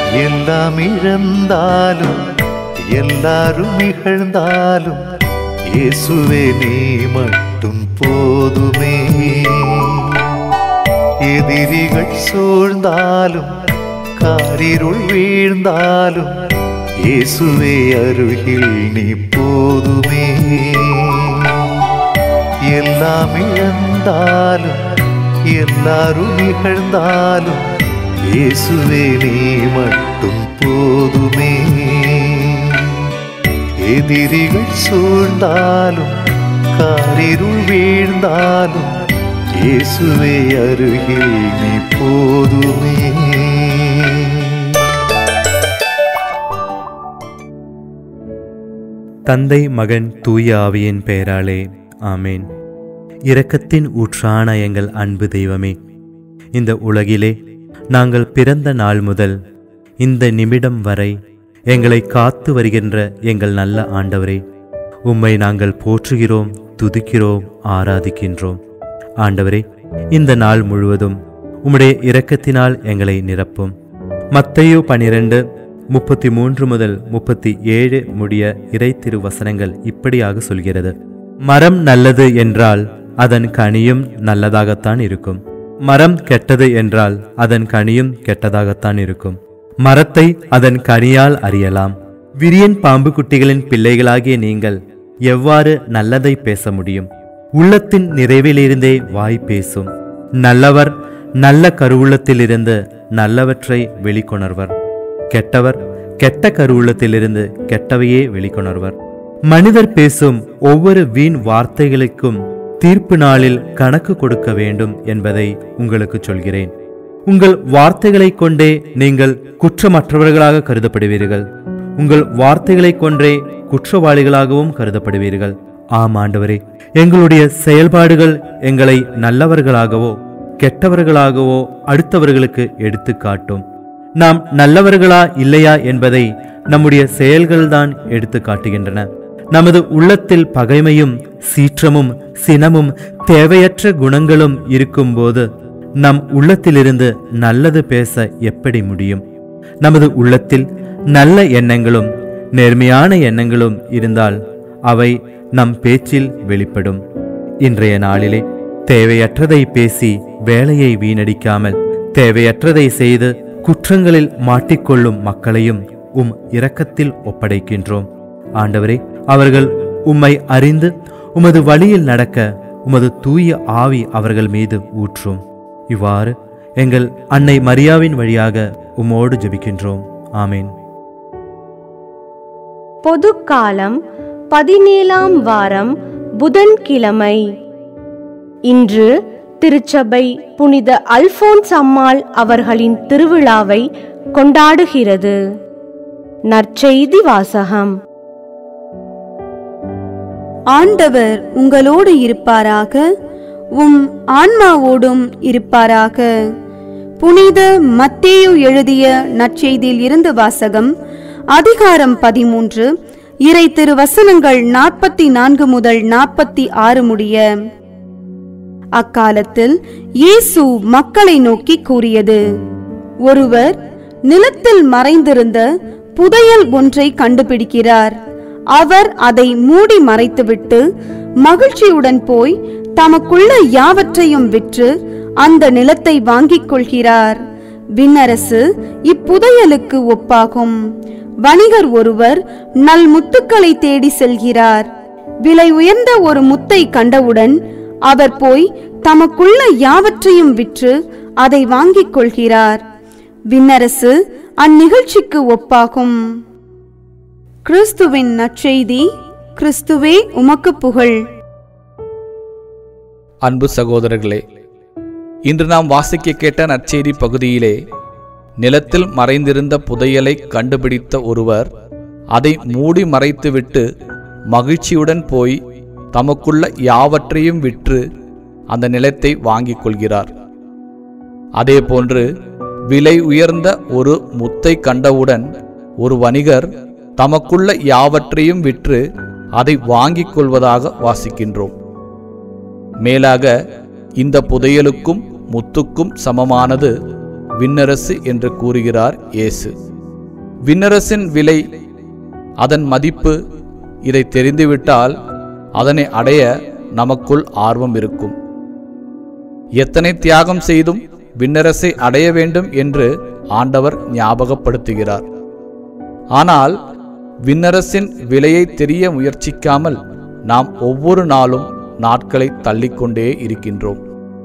எல்லாம் இழந்தாலும் எல்லாரும் இகழ்ந்தாலும் இயேசுவே நீ மட்டும் போதுமே எதிரிகள் சூழ்ந்தாலும் காரிருள் வீழ்ந்தாலும் இயேசுவே அருகில் நீ போதுமே எல்லாம் இழந்தாலும் எல்லாரும் நிகழ்ந்தாலும் இயேசுவே நீ மட்டும் போதுமே எதிரிகள் சூழ்ந்தாலும் காரிருள் வீழ்ந்தாலும் இயேசுவே அருகில் நீ போதுமே தந்தை மகன் தூய ஆவியின் பெயராலே ஆமேன் இரக்கத்தின் ஊற்றான எங்கள் அன்பு தெய்வமே இந்த உலகிலே நாங்கள் பிறந்த நாள் முதல் இந்த நிமிடம் வரை எங்களை காத்து வருகின்ற எங்கள் நல்ல ஆண்டவரே உம்மை நாங்கள் போற்றுகிறோம் துதிக்கிறோம் ஆராதிக்கின்றோம் ஆண்டவரே இந்த நாள் முழுவதும் உம்முடைய இரக்கத்தினால் எங்களை நிரப்பும் மத்தேயு பனிரெண்டு முப்பத்தி மூன்று முதல் முப்பத்தி ஏழு முடிய இறை திருவசனங்கள் இப்படியாக சொல்கிறது மரம் நல்லது என்றால் அதன் கனியும் நல்லதாகத்தான் இருக்கும் மரம் கெட்டது என்றால் அதன் கனியும் கெட்டதாகத்தான் இருக்கும் மரத்தை அதன் கனியால் அறியலாம் விரியன் பாம்பு குட்டிகளின் பிள்ளைகளாகிய நீங்கள் எவ்வாறு நல்லதை பேச முடியும் உள்ளத்தின் நிறைவிலிருந்தே வாய் பேசும் நல்லவர் நல்ல கருவுள்ளத்திலிருந்து நல்லவற்றை வெளிக்கொணர்வர் கெட்டவர் கெட்ட கருவுள்ளத்திலிருந்து கெட்டவையே வெளிக்கொணர்வர் மனிதர் பேசும் ஒவ்வொரு வீண் வார்த்தைகளுக்கும் தீர்ப்பு நாளில் கணக்கு கொடுக்க வேண்டும் என்பதை உங்களுக்கு சொல்கிறேன் உங்கள் வார்த்தைகளைக் கொண்டே நீங்கள் குற்றமற்றவர்களாக கருதப்படுவீர்கள் உங்கள் வார்த்தைகளைக் கொண்டே குற்றவாளிகளாகவும் கருதப்படுவீர்கள் ஆம் ஆண்டவரே எங்களுடைய செயல்பாடுகள் எங்களை நல்லவர்களாகவோ கெட்டவர்களாகவோ அடுத்தவர்களுக்கு எடுத்து காட்டும் நாம் நல்லவர்களா இல்லையா என்பதை நம்முடைய செயல்கள்தான் எடுத்து காட்டுகின்றன நமது உள்ளத்தில் பகைமையும் சீற்றமும் சினமும் தேவையற்ற குணங்களும் இருக்கும்போது நம் உள்ளத்திலிருந்து நல்லது பேச எப்படி முடியும் நமது உள்ளத்தில் நல்ல எண்ணங்களும் நேர்மையான எண்ணங்களும் இருந்தால் அவை நம் பேச்சில் வெளிப்படும் இன்றைய நாளிலே தேவையற்றதை பேசி வேலையை வீணடிக்காமல் தேவையற்றதை செய்து குற்றங்களில் மாட்டிக்கொள்ளும் மக்களையும் உம் இரக்கத்தில் ஒப்படைக்கின்றோம் ஆண்டவரே அவர்கள் உம்மை அறிந்து உமது வழியில் நடக்க உமது தூய ஆவி அவர்கள் மீது ஊற்றும் இவ்வாறு எங்கள் அன்னை மரியாவின் வழியாக உம்மோடு ஜெபிக்கின்றோம் ஆமேன் பொதுக்காலம் பதினேழாம் வாரம் புதன்கிழமை இன்று திருச்சபை புனித அல்போன்ஸ் அம்மாள் அவர்களின் திருவிழாவை கொண்டாடுகிறது நற்செய்தி வாசகம் ஆண்டவர் உங்களோடு இருப்பாராக உம் ஆன்மாவோடும் இருப்பாராக புனித மத்தேயு எழுதிய நற்செய்தியில் இருந்து வாசகம் அதிகாரம் பதிமூன்று இறை திருவசனங்கள் நாற்பத்தி நான்கு முதல் நாற்பத்தி ஆறு முடிய அக்காலத்தில் இயேசு மக்களை நோக்கி கூறியது ஒருவர் நிலத்தில் மறைந்திருந்த புதையல் ஒன்றை கண்டுபிடிக்கிறார் அவர் அதை மூடி மறைத்துவிட்டு மகிழ்ச்சியுடன் போய் தமக்குள்ள யாவற்றையும் விற்று அந்த நிலத்தை வாங்கிக் கொள்கிறார் விண்ணரசு இப்புதையலுக்கு ஒப்பாகும் வணிகர் ஒருவர் நல் முத்துக்களை தேடி செல்கிறார் விலை உயர்ந்த ஒரு முத்தை கண்டவுடன் அவர் போய் தமக்குள்ள யாவற்றையும் விற்று அதை வாங்கிக் கொள்கிறார் விண்ணரசு அந்நிகழ்ச்சிக்கு ஒப்பாகும் கிறிஸ்துவின் நற்செய்தி கிறிஸ்துவே உமக்கு புகழ் அன்பு சகோதரர்களே இன்று நாம் வாசிக்க கேட்ட நற்செய்தி பகுதியிலே நிலத்தில் மறைந்திருந்த புதையலை கண்டுபிடித்த ஒருவர் அதை மூடி மறைத்துவிட்டு மகிழ்ச்சியுடன் போய் தமக்குள்ள யாவற்றையும் விற்று அந்த நிலத்தை வாங்கிக் கொள்கிறார் அதேபோன்று விலை உயர்ந்த ஒரு முத்தை கண்டவுடன் ஒரு வணிகர் தமக்குள்ள யாவற்றையும் விற்று அதை வாங்கிக் கொள்வதாக வாசிக்கின்றோம் மேலாக இந்த புதையலுக்கும் முத்துக்கும் சமமானது விண்ணரசு என்று கூறுகிறார் இயேசு விண்ணரசின் விலை அதன் மதிப்பு இதை தெரிந்துவிட்டால் அதனை அடைய நமக்குள் ஆர்வம் இருக்கும் எத்தனை தியாகம் செய்தும் விண்ணரசை அடைய வேண்டும் என்று ஆண்டவர் ஞாபகப்படுத்துகிறார் ஆனால் விண்ணரசின் விலையை தெரிய முயற்சிக்காமல் நாம் ஒவ்வொரு நாளும் நாட்களை தள்ளிக்கொண்டே இருக்கின்றோம்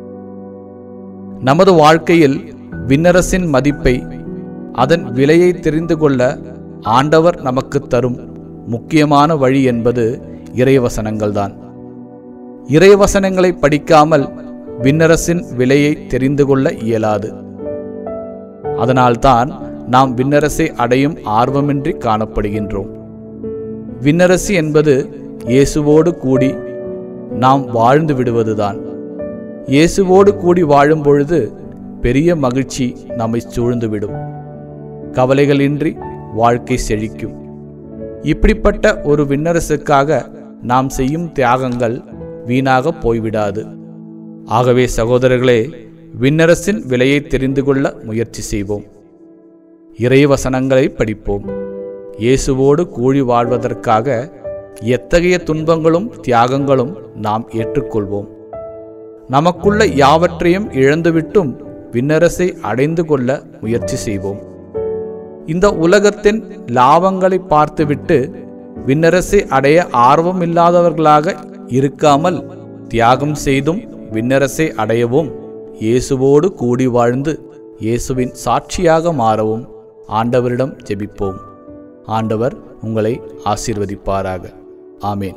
நமது வாழ்க்கையில் விண்ணரசின் மதிப்பை அதன் விலையை தெரிந்து கொள்ள ஆண்டவர் நமக்கு தரும் முக்கியமான வழி என்பது இறைவசனங்கள்தான் இறைவசனங்களை படிக்காமல் விண்ணரசின் விலையை தெரிந்து கொள்ள இயலாது அதனால்தான் நாம் விண்ணரசை அடையும் ஆர்வமின்றி காணப்படுகின்றோம் விண்ணரசு என்பது இயேசுவோடு கூடி நாம் வாழ்ந்து விடுவதுதான் இயேசுவோடு கூடி வாழும் பொழுது பெரிய மகிழ்ச்சி நம்மை சூழ்ந்துவிடும் கவலைகளின்றி வாழ்க்கை செழிக்கும் இப்படிப்பட்ட ஒரு விண்ணரசுக்காக நாம் செய்யும் தியாகங்கள் வீணாக போய்விடாது ஆகவே சகோதரர்களே விண்ணரசின் விலையை தெரிந்து கொள்ள முயற்சி செய்வோம் இறைவசனங்களை படிப்போம் இயேசுவோடு கூடி வாழ்வதற்காக எத்தகைய துன்பங்களும் தியாகங்களும் நாம் ஏற்றுக்கொள்வோம் நமக்குள்ள யாவற்றையும் இழந்துவிட்டும் விண்ணரசை அடைந்து கொள்ள முயற்சி செய்வோம் இந்த உலகத்தின் லாபங்களை பார்த்துவிட்டு விண்ணரசை அடைய ஆர்வமில்லாதவர்களாக இருக்காமல் தியாகம் செய்தும் விண்ணரசை அடையவும் இயேசுவோடு கூடி வாழ்ந்து இயேசுவின் சாட்சியாக மாறவும் ஆண்டவரிடம் ஜெபிப்போம் ஆண்டவர் உங்களை ஆசீர்வதிப்பாராக ஆமேன்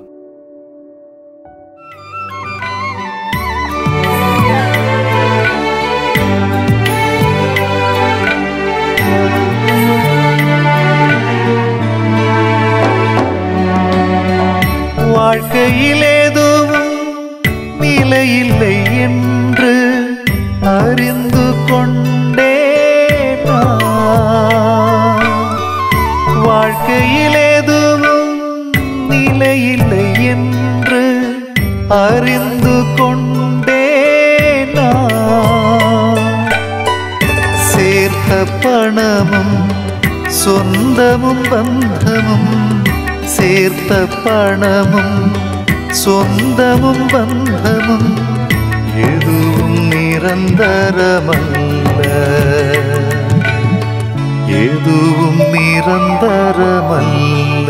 வாழ்க்கையில் எதுவும் நிலையில்லை என்று அறிந்து கொண்டே நான். வாழ்க்கையில் எதுவும் நிலையில்லை என்று அறிந்து கொண்டே நான். சேர்த்த பணமும் சொந்தமும் பந்தமும் சேர்த்த பணமும் சொந்தமும் பந்தமும் எதுவும் நிரந்தரமல்ல எதுவும் நிரந்தரமல்ல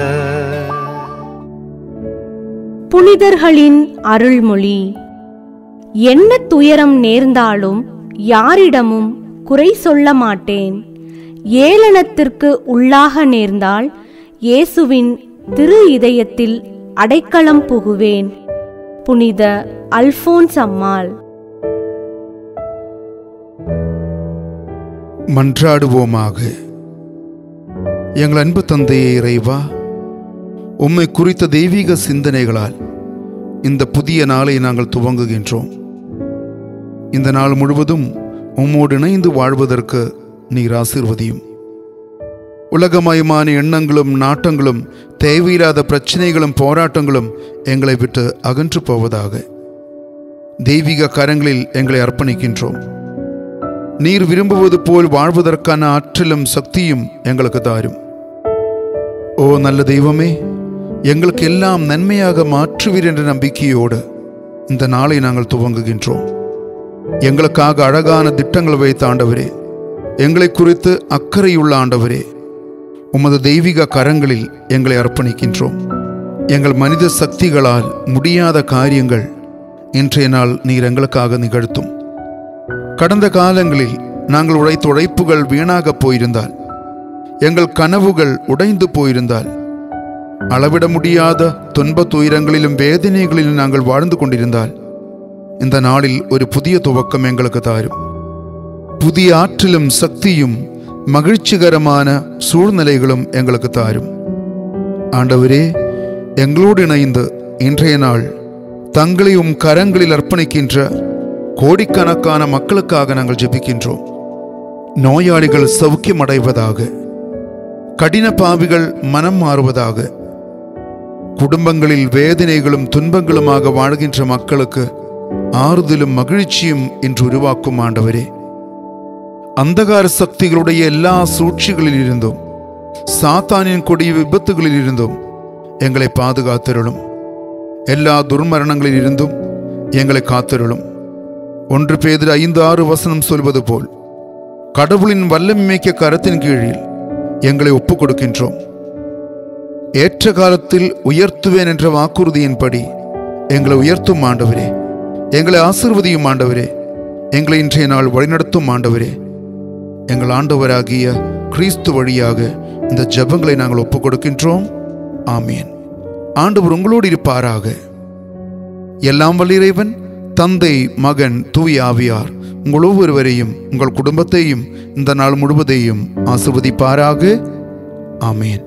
புனிதர்களின் அருள்மொழி என்ன துயரம் நேர்ந்தாலும் யாரிடமும் குறை சொல்ல மாட்டேன் ஏளனத்திற்கு உள்ளாக நேர்ந்தால் இயேசுவின் திரு இதயத்தில் அடைக்கலம் புகுவேன் புனித அல்போன்ஸ் அம்மாள் மன்றாடுவோமாக எங்கள் அன்பு தந்தையே இறைவா உம்மை குறித்த தெய்வீக சிந்தனைகளால் இந்த புதிய நாளை நாங்கள் துவங்குகின்றோம் இந்த நாள் முழுவதும் உம்மோடு இணைந்து வாழ்வதற்கு நீர் ஆசீர்வதியும் உலகமயமான எண்ணங்களும் நாட்டங்களும் தேவையில்லாத பிரச்சனைகளும் போராட்டங்களும் எங்களை விட்டு அகன்று போவதாக தெய்வீக கரங்களில் எங்களை அர்ப்பணிக்கின்றோம் நீர் விரும்புவது போல் வாழ்வதற்கான ஆற்றலும் சக்தியும் எங்களுக்கு தாரும் ஓ நல்ல தெய்வமே எங்களுக்கு எல்லாம் நன்மையாக மாற்றுவீர் என்ற நம்பிக்கையோடு இந்த நாளை நாங்கள் துவங்குகின்றோம் எங்களுக்காக அழகான திட்டங்கள் வைத்த ஆண்டவரே எங்களை குறித்து அக்கறையுள்ள ஆண்டவரே உமது தெய்வீக கரங்களில் எங்களை அர்ப்பணிக்கின்றோம் எங்கள் மனித சக்திகளால் முடியாத காரியங்கள் இன்றைய நாள் நீர் எங்களுக்காக நிகழ்த்தும் கடந்த காலங்களில் நாங்கள் உழைத்த உழைப்புகள் வீணாக போயிருந்தால் எங்கள் கனவுகள் உடைந்து போயிருந்தால் அளவிட முடியாத துன்ப துயரங்களிலும் வேதனைகளிலும் நாங்கள் வாழ்ந்து கொண்டிருந்தால் இந்த நாளில் ஒரு புதிய துவக்கம் எங்களுக்கு தாரும் புதிய ஆற்றலும் சக்தியும் மகிழ்ச்சிகரமான சூழ்நிலைகளும் எங்களுக்கு தாரும் ஆண்டவரே எங்களோடு இணைந்து இன்றைய நாள் தங்களை உம் கரங்களில் அர்ப்பணிக்கின்ற கோடிக்கணக்கான மக்களுக்காக நாங்கள் ஜெபிக்கின்றோம் நோயாளிகள் சௌக்கியமடைவதாக கடின பாவிகள் மனம் மாறுவதாக குடும்பங்களில் வேதனைகளும் துன்பங்களுமாக வாழ்கின்ற மக்களுக்கு ஆறுதலும் மகிழ்ச்சியும் இன்று உருவாக்கும் ஆண்டவரே அந்தகார சக்திகளுடைய எல்லா சூழ்ச்சிகளில் இருந்தும் சாத்தானின் கொடிய விபத்துகளில் இருந்தும் எங்களை பாதுகாத்திருளும் எல்லா துர்மரணங்களில் இருந்தும் எங்களை காத்திருளும் ஒன்று பேதில் ஐந்து ஆறு வசனம் சொல்வது போல் கடவுளின் வல்லமிக்க கரத்தின் கீழில் எங்களை ஒப்புக் கொடுக்கின்றோம் ஏற்ற காலத்தில் உயர்த்துவேன் என்ற வாக்குறுதியின்படி எங்களை உயர்த்தும் ஆண்டவரே எங்களை ஆசிர்வதியும் ஆண்டவரே எங்களை இன்றைய நாள் வழிநடத்தும் ஆண்டவரே எங்கள் ஆண்டவராகிய கிறிஸ்து வழியாக இந்த ஜெபங்களை நாங்கள் ஒப்புக் கொடுக்கின்றோம் ஆமீன் ஆண்டவர் உங்களோடு இருப்பாராக எல்லாம் வல்ல இறைவன் தந்தை மகன் தூய ஆவியார் உங்கள் ஒவ்வொருவரையும் உங்கள் குடும்பத்தையும் இந்த நாள் முழுவதையும் ஆசிர்வதிப்பாராக ஆமீன்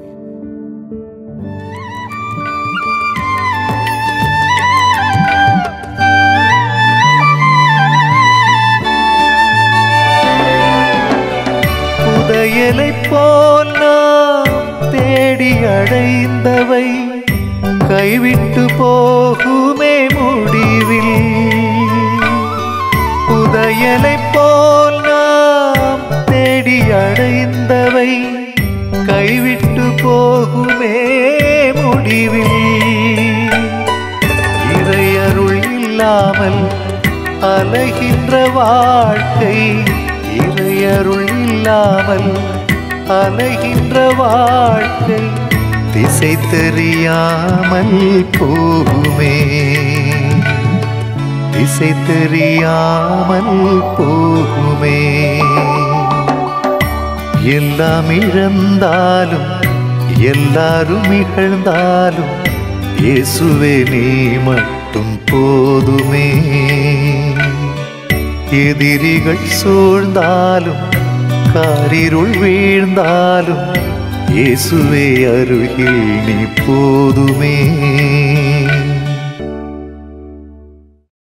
புதையலைப் போல் நாம் தேடி அடைந்தவை கைவிட்டு போகுமே முடிவில் புதையலைப் போல் நாம் தேடி அடைந்தவை கைவிட்டு போகுமே முடிவில் இறையருள் இல்லாமல் அலைகின்ற வாழ்க்கை இறையருள் இல்லாமல் அலைகின்ற வாழ்க்கை திசை தெரியாமல் போகுமே திசை தெரியாமல் போகுமே எல்லாம் இழந்தாலும் எல்லாரும் இகழ்ந்தாலும் இயேசுவே நீ மட்டும் போதுமே எதிரிகள் சூழ்ந்தாலும் காரிருள் வீழ்ந்தாலும் இயேசுவே அருகில் நீ போதுமே